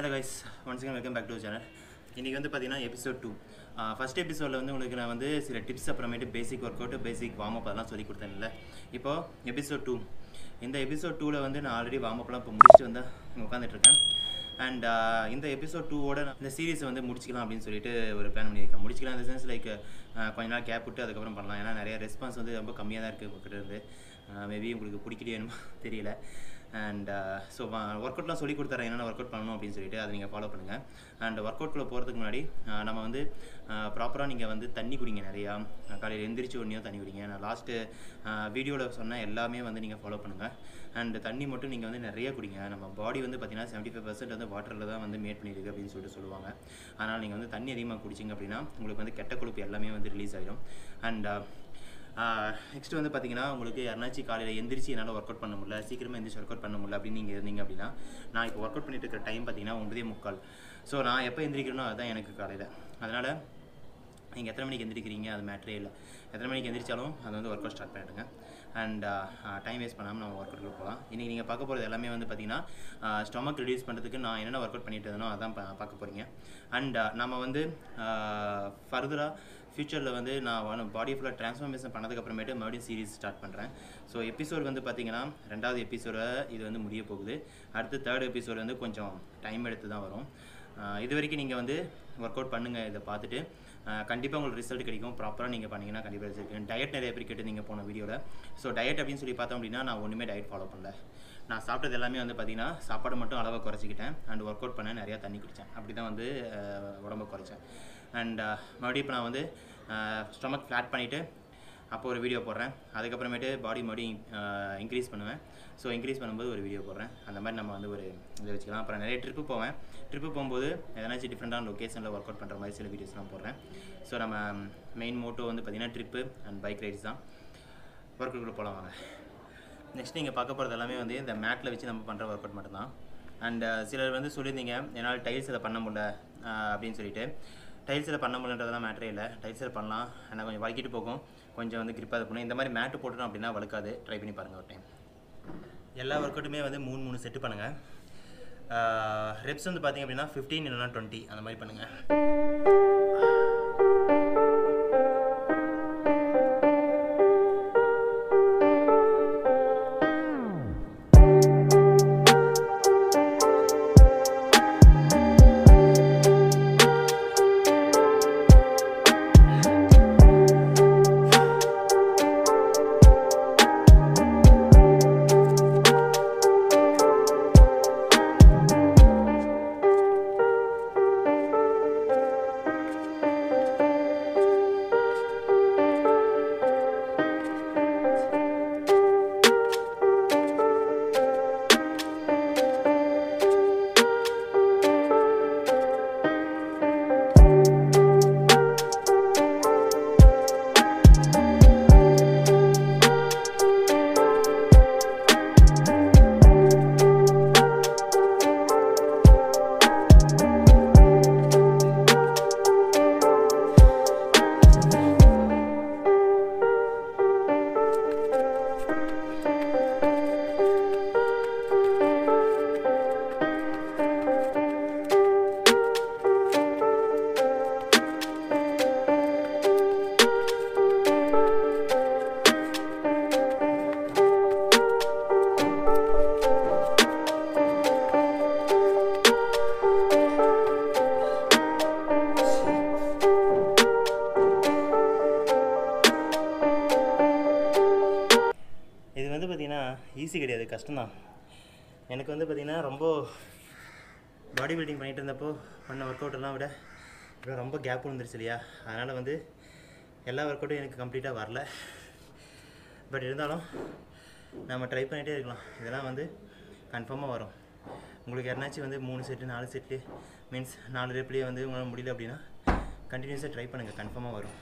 hello guys once again welcome back to channel இன்றைக்கி வந்து பார்த்தீங்கன்னா எபிசோட் டூ ஃபஸ்ட் எபிசோடில் வந்து உங்களுக்கு நான் வந்து சில டிப்ஸ் அப்புறமேட்டு basic workout basic warm up அதெல்லாம் சொல்லி கொடுத்தேன்ல இப்போது எபிசோட் டூ இந்த எபிசோட் டூவில் வந்து நான் ஆல்ரெடி வார்ம் அப்லாம் இப்போ முடிச்சுட்டு வந்து உட்காந்துட்ருக்கேன் அண்ட் இந்த எபிசோட் டூவோட இந்த சீரிஸை வந்து முடிச்சிக்கலாம் அப்படின்னு சொல்லிட்டு ஒரு பிளான் பண்ணியிருக்கேன் முடிச்சிக்கலாம் இந்த சென்ஸ் லைக் கொஞ்ச நாள் கேப் விட்டு அதுக்கப்புறம் பண்ணலாம் ஏன்னா நிறைய ரெஸ்பான்ஸ் வந்து ரொம்ப கம்மியாக தான் இருக்குது உங்ககிட்ட இருந்து மேபி உங்களுக்கு பிடிக்கலையே என்னமோ தெரியல அண்ட் ஸோ ஒர்க் அவுட்லாம் சொல்லி கொடுத்துறேன் என்னென்ன ஒர்க் அவுட் பண்ணணும் அப்படின்னு சொல்லிட்டு அதை நீங்கள் ஃபாலோ பண்ணுங்கள் அண்ட் ஒர்க் அவுட்குள்ளே போகிறதுக்கு முன்னாடி அஹ், நம்ம வந்து ப்ராப்பராக நீங்கள் வந்து தண்ணி குடிங்க நிறையா காலையில் எந்திரிச்சு உடனே தண்ணி குடிங்க நான் லாஸ்ட்டு வீடியோவில் சொன்ன எல்லாமே வந்து நீங்கள் ஃபாலோ பண்ணுங்கள் அண்ட் தண்ணி மட்டும் நீங்கள் வந்து நிறைய குடிங்க நம்ம பாடி வந்து பார்த்தீங்கன்னா செவன்ட்டி ஃபைவ் பர்சன்ட் வந்து வாட்டரில் தான் வந்து மேட் பண்ணியிருக்கு அப்படின்னு சொல்லிட்டு சொல்லுவாங்க அதனால் நீங்கள் வந்து தண்ணி அதிகமாக குடிச்சிங்க அப்படின்னா உங்களுக்கு வந்து கெட்ட கொழுப்பு எல்லாமே வந்து ரிலீஸ் ஆகிடும் அண்ட் நெக்ஸ்ட் வந்து பார்த்தீங்கன்னா உங்களுக்கு யாருனாச்சும் காலையில் எந்திரிச்சு என்னால் ஒர்க் அவுட் பண்ண முடியல சீக்கிரமாக எந்திரிச்சு ஒர்க் அவுட் பண்ண முடியல அப்படின்னு நீங்கள் இருந்தீங்க அப்படின்னா நான் இப்போ ஒர்க் அவுட் பண்ணிட்டு இருக்கிற டைம் பார்த்தீங்கன்னா ஒன்பதே முக்கால் ஸோ நான் எப்போ எந்திரிக்கிறேனோ அதுதான் எனக்கு காலையில் அதனால் நீங்கள் எத்தனை மணிக்கு எந்திரிக்கிறீங்க அது மேட்ரே இல்லை எத்தனை மணிக்கு எந்திரிச்சாலும் அது வந்து ஒர்க் அவுட் ஸ்டார்ட் பண்ணிடுங்க அண்ட் டைம் வேஸ்ட் பண்ணாமல் நம்ம ஒர்க் அவுட் போகலாம் இன்றைக்கி நீங்கள் பார்க்க போகிறது எல்லாமே வந்து பார்த்தீங்கன்னா ஸ்டொமக் ரிடியூஸ் பண்ணுறதுக்கு நான் என்னென்ன ஒர்க் அவுட் பண்ணிட்டு இருந்தனோ அதான் பா- பார்க்க போகிறீங்க அண்ட் நம்ம வந்து ஃபர்தராக ஃப்யூச்சரில் வந்து நான் வந்து பாடி ஃபுல்லாக ட்ரான்ஸ்ஃபார்மேஷன் பண்ணதுக்கப்புறமேட்டு மறுபடியும் சீரிஸ் ஸ்டார்ட் பண்ணுறேன் ஸோ எபிசோட் வந்து பார்த்தீங்கன்னா ரெண்டாவது எபிசோட இது வந்து முடிய போகுது அடுத்து தேர்ட் எபிசோட் வந்து கொஞ்சம் டைம் எடுத்து தான் வரும் ஆஹ் இது வரைக்கும் நீங்கள் வந்து ஒர்க் அவுட் பண்ணுங்கள் இதை பார்த்துட்டு கண்டிப்பாக உங்களுக்கு ரிசல்ட் கிடைக்கும் ப்ராப்பராக நீங்கள் பண்ணீங்கன்னா கண்டிப்பாக ரிசல்ட் கிடைக்கும் டயட் நிறைய பேர் கேட்டு நீங்கள் போன வீடியோவில் ஸோ டயட் அப்படின்னு சொல்லி பார்த்தோம் அப்படின்னா நான் ஒன்றுமே டயட் ஃபாலோ பண்ணல நான் சாப்பிட்டது எல்லாமே வந்து பார்த்தீங்கன்னா சாப்பாடு மட்டும் அளவை குறைச்சிக்கிட்டேன் அண்ட் ஒர்க் அவுட் பண்ணேன் நிறையா தண்ணி குடித்தேன் அப்படி தான் வந்து ஆஹ் உடம்ப குறைச்சேன் அண்ட் மறுபடியும் இப்போ நான் வந்து ஸ்டொமக் ஃப்ளாட் பண்ணிவிட்டு அப்போ ஒரு வீடியோ போடுறேன் அதுக்கப்புறமேட்டு பாடி மறுபடியும் இன்க்ரீஸ் பண்ணுவேன் ஸோ இன்க்ரீஸ் பண்ணும்போது ஒரு வீடியோ போடுறேன் அந்த மாதிரி நம்ம வந்து ஒரு இதை வச்சுக்கலாம் அப்புறம் நிறைய ட்ரிப்பு போவேன் ட்ரிப்பு போகும்போது எதனாச்சும் டிஃப்ரெண்ட்டான லொக்கேஷனில் ஒர்க் அவுட் பண்ணுற மாதிரி சில வீடியோஸ்லாம் போடுறேன் ஸோ நம்ம மெயின் மோட்டோ வந்து பார்த்திங்கன்னா ட்ரிப்பு அண்ட் பைக் ரைட்ஸ் தான் ஒர்க் அவுட் போகலாம் வாங்க நெக்ஸ்ட் நீங்கள் பார்க்க போகிறது எல்லாமே வந்து இந்த மேட்டில் வச்சு நம்ம பண்ணுற ஒர்க் அவுட் மட்டும்தான் அண்ட் சிலர் வந்து சொல்லியிருந்தீங்க என்னால் டைல்ஸில் பண்ண முடியல அஹ், அப்படின்னு சொல்லிட்டு டைல்ஸில் பண்ண முடியன்றதெல்லாம் மேட்டரே இல்லை டைல்ஸில் பண்ணலாம் ஆனால் கொஞ்சம் வலிக்கிட்டு போகும் கொஞ்சம் வந்து கிரிப்பாக இருக்கணும் இந்த மாதிரி மேட்டு போட்டுட்டோம் அப்படின்னா வழுக்காது ட்ரை பண்ணி பாருங்கள் ஒரு டைம் எல்லா ஒர்க் அவுட்டுமே வந்து மூணு மூணு செட்டு பண்ணுங்கள் ரெப்ஸ் வந்து பார்த்தீங்க அப்படின்னா ஃபிஃப்டீன் இல்லைனா டுவெண்ட்டி அந்த மாதிரி பண்ணுங்கள் இது வந்து பார்த்திங்கன்னா ஈஸி கிடையாது கஷ்டம்தான் எனக்கு வந்து பார்த்திங்கன்னா ரொம்ப பாடி பில்டிங் பண்ணிட்டு இருந்தப்போ பண்ண ஒர்க் அவுட்டெல்லாம் விட இப்போ ரொம்ப கேப் விழுந்துருச்சு இல்லையா அதனால் வந்து எல்லா ஒர்க் அவுட்டும் எனக்கு கம்ப்ளீட்டாக வரல பட் இருந்தாலும் நம்ம ட்ரை பண்ணிகிட்டே இருக்கலாம் இதெல்லாம் வந்து கன்ஃபார்மாக வரும் உங்களுக்கு யாருனாச்சும் வந்து மூணு செட்டு நாலு செட்டு மீன்ஸ் நாலு ரெப்லேயே வந்து உங்களால் முடியல அப்படின்னா கண்டினியூஸாக ட்ரை பண்ணுங்கள் கன்ஃபார்மாக வரும்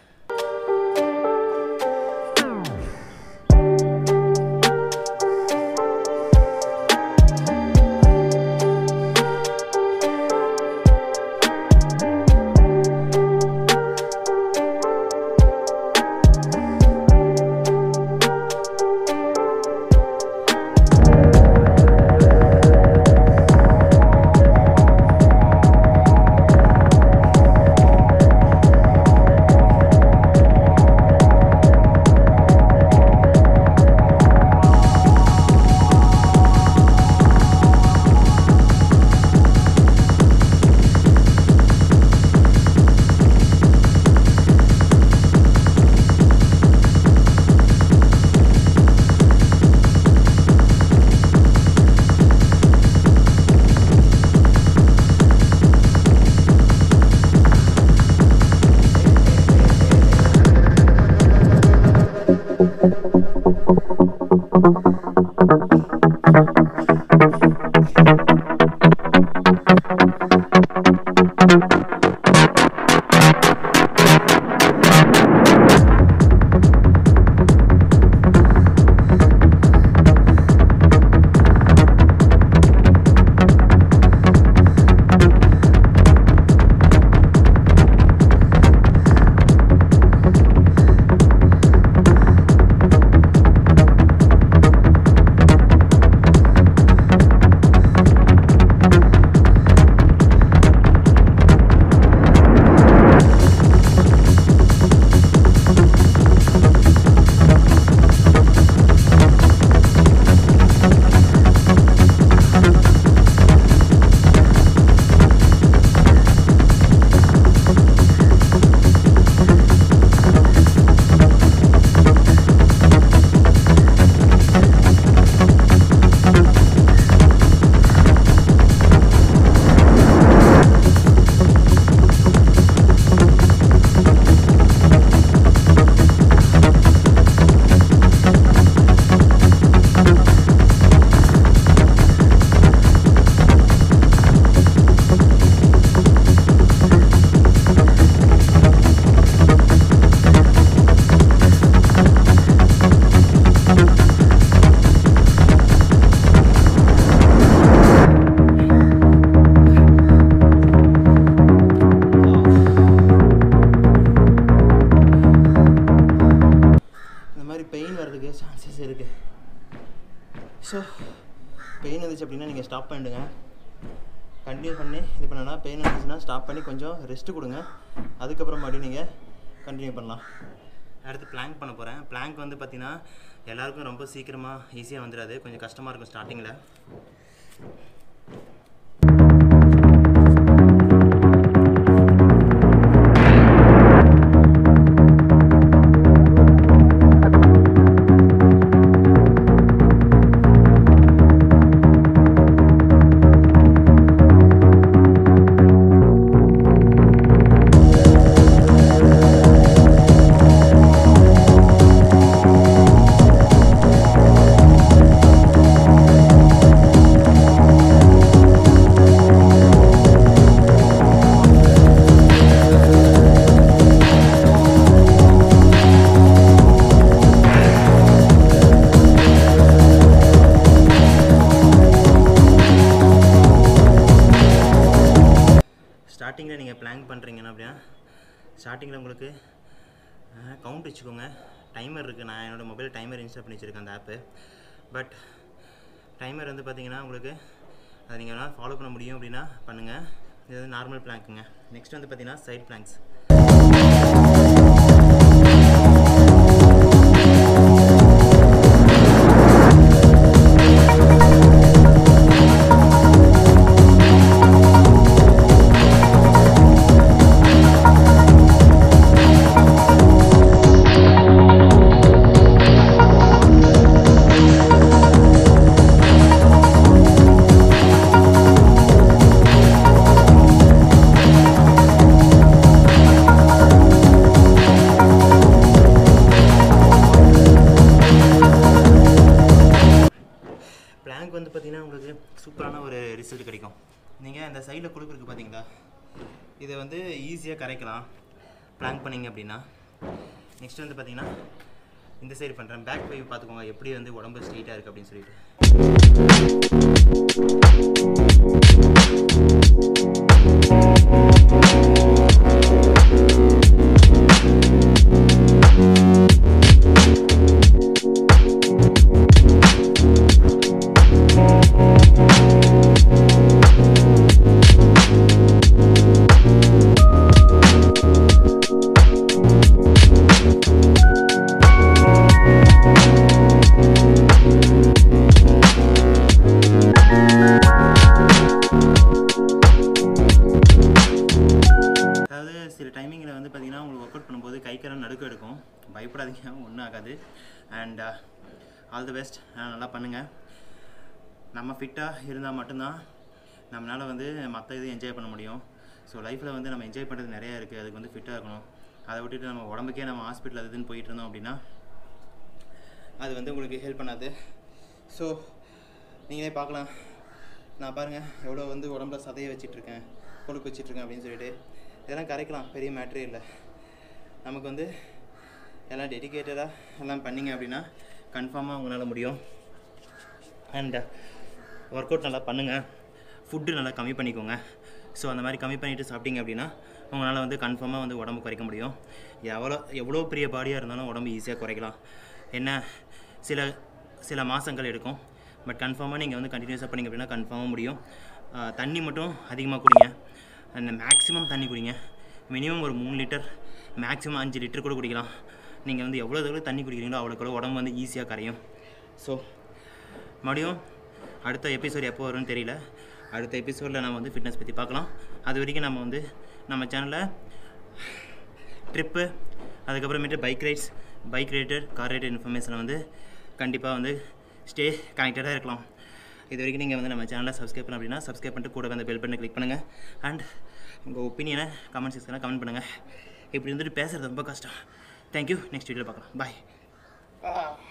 அப்படின்னா நீங்கள் ஸ்டாப் பண்ணிடுங்க கண்டினியூ பண்ணி இது பண்ணனா பெயின் இருந்துச்சுன்னா ஸ்டாப் பண்ணி கொஞ்சம் ரெஸ்ட் கொடுங்க அதுக்கப்புறம் மறுபடியும் நீங்கள் கண்டினியூ பண்ணலாம் அடுத்து பிளாங்க் பண்ண போகிறேன் பிளாங்க் வந்து பார்த்தீங்கன்னா எல்லாருக்கும் ரொம்ப சீக்கிரமாக ஈஸியாக வந்துடாது கொஞ்சம் கஷ்டமாக இருக்கும் ஸ்டார்டிங்கில் ஸ்டார்டிங்கில் நீங்கள் பிளான் பண்ணுறீங்கன்னா அப்படின்னா ஸ்டார்டிங்கில் உங்களுக்கு கவுண்ட் வச்சுக்கோங்க டைமர் இருக்குது நான் என்னோடய மொபைல் டைமர் இன்ஸ்டால் பண்ணி வச்சுருக்கேன் அந்த ஆப்பு பட் டைமர் வந்து பார்த்தீங்கன்னா உங்களுக்கு அதை நீங்கள் வேணால் ஃபாலோ பண்ண முடியும் அப்படின்னா பண்ணுங்கள் இது வந்து நார்மல் பிளாங்க்குங்க நெக்ஸ்ட் வந்து பார்த்தீங்கன்னா சைட் பிளாங்க்ஸ் பிளாங்க் வந்து பார்த்தீங்கன்னா உங்களுக்கு சூப்பரான ஒரு ரிசல்ட் கிடைக்கும் நீங்கள் இந்த சைடில் கொடுக்குறதுக்கு பார்த்தீங்களா இதை வந்து ஈஸியாக கரைக்கலாம் பிளாங்க் பண்ணீங்க அப்படின்னா நெக்ஸ்ட் வந்து பார்த்தீங்கன்னா இந்த சைடு பண்ணுறேன் பேக் வைவ் பார்த்துக்கோங்க எப்படி வந்து உடம்பு ஸ்ட்ரெயிட்டாக இருக்குது அப்படின்னு சொல்லிட்டு அதாவது சில டைமிங்கில் வந்து பார்த்தீங்கன்னா உங்களுக்கு ஒர்க் அவுட் பண்ணும்போது கை காலம் நடுக்கம் எடுக்கும் பயப்படாதீங்க ஒன்றும் ஆகாது அண்ட் ஆல் தி பெஸ்ட் நல்லா பண்ணுங்கள் நம்ம ஃபிட்டாக இருந்தால் மட்டும்தான் நம்மளால் வந்து மற்ற இது என்ஜாய் பண்ண முடியும் ஸோ லைஃப்பில் வந்து நம்ம என்ஜாய் பண்ணுறது நிறையா இருக்குது அதுக்கு வந்து ஃபிட்டாக இருக்கணும் அதை விட்டுட்டு நம்ம உடம்புக்கே நம்ம ஹாஸ்பிட்டல் அது இதுன்னு போயிட்டு இருந்தோம் அப்படின்னா அது வந்து உங்களுக்கு ஹெல்ப் பண்ணாது ஸோ நீங்களே பார்க்கலாம் நான் பாருங்கள் எவ்வளோ வந்து உடம்புல சதையை வச்சிட்ருக்கேன் கொழுப்பு வச்சிட்ருக்கேன் அப்படின்னு சொல்லிட்டு இதெல்லாம் கரைக்கலாம் பெரிய மேட்ரே இல்லை நமக்கு வந்து எல்லாம் டெடிக்கேட்டடாக எல்லாம் பண்ணீங்க அப்படின்னா கன்ஃபார்மாக உங்களால் முடியும் அண்ட் ஒர்க் அவுட் நல்லா பண்ணுங்கள் ஃபுட்டு நல்லா கம்மி பண்ணிக்கோங்க ஸோ அந்த மாதிரி கம்மி பண்ணிவிட்டு சாப்பிட்டீங்க அப்படின்னா உங்களால் வந்து கன்ஃபார்மாக வந்து உடம்பு குறைக்க முடியும் எவ்வளோ எவ்வளோ பெரிய பாடியாக இருந்தாலும் உடம்பு ஈஸியாக குறைக்கலாம் என்ன சில சில மாதங்கள் எடுக்கும் பட் கன்ஃபார்மாக நீங்கள் வந்து கண்டினியூஸாக பண்ணீங்க அப்படின்னா கன்ஃபார்மாக முடியும் ஆஹ் தண்ணி மட்டும் அதிகமாக குடிங்க அண்ட் மேக்ஸிமம் தண்ணி குடிங்க மினிமம் ஒரு மூணு லிட்டர் மேக்ஸிமம் அஞ்சு லிட்டர் கூட குடிக்கலாம் நீங்கள் வந்து எவ்வளோ எவ்வளோ தண்ணி குடிக்கிறீங்களோ அவ்வளோக்கு உடம்பு வந்து ஈஸியாக கரையும் ஸோ மறுபடியும் அடுத்த எபிசோட் எப்போ வரும்னு தெரியல அடுத்த எபிசோடில் நம்ம வந்து ஃபிட்னஸ் பற்றி பார்க்கலாம் அது வரைக்கும் நம்ம வந்து நம்ம சேனலில் ட்ரிப்பு அதுக்கப்புறமேட்டு bike rides bike rider car rider இன்ஃபர்மேஷனை வந்து கண்டிப்பாக வந்து ஸ்டே கனெக்டடாக இருக்கலாம் இது வரைக்கும் நீங்கள் வந்து நம்ம சேனலை சப்ஸ்கிரைப் பண்ண அப்படின்னா சப்ஸ்கிரைப் பண்ணிட்டு கூட வந்து பெல் பட்டனை கிளிக் பண்ணுங்கள் அண்ட் உங்கள் ஒப்பீனியனை கமெண்ட் செக்ஷனில் கமெண்ட் பண்ணுங்கள் இப்படி இருந்துட்டு பேசுகிறது ரொம்ப கஷ்டம் தேங்க்யூ நெக்ஸ்ட் வீடியோவில் பார்க்கலாம் பாய்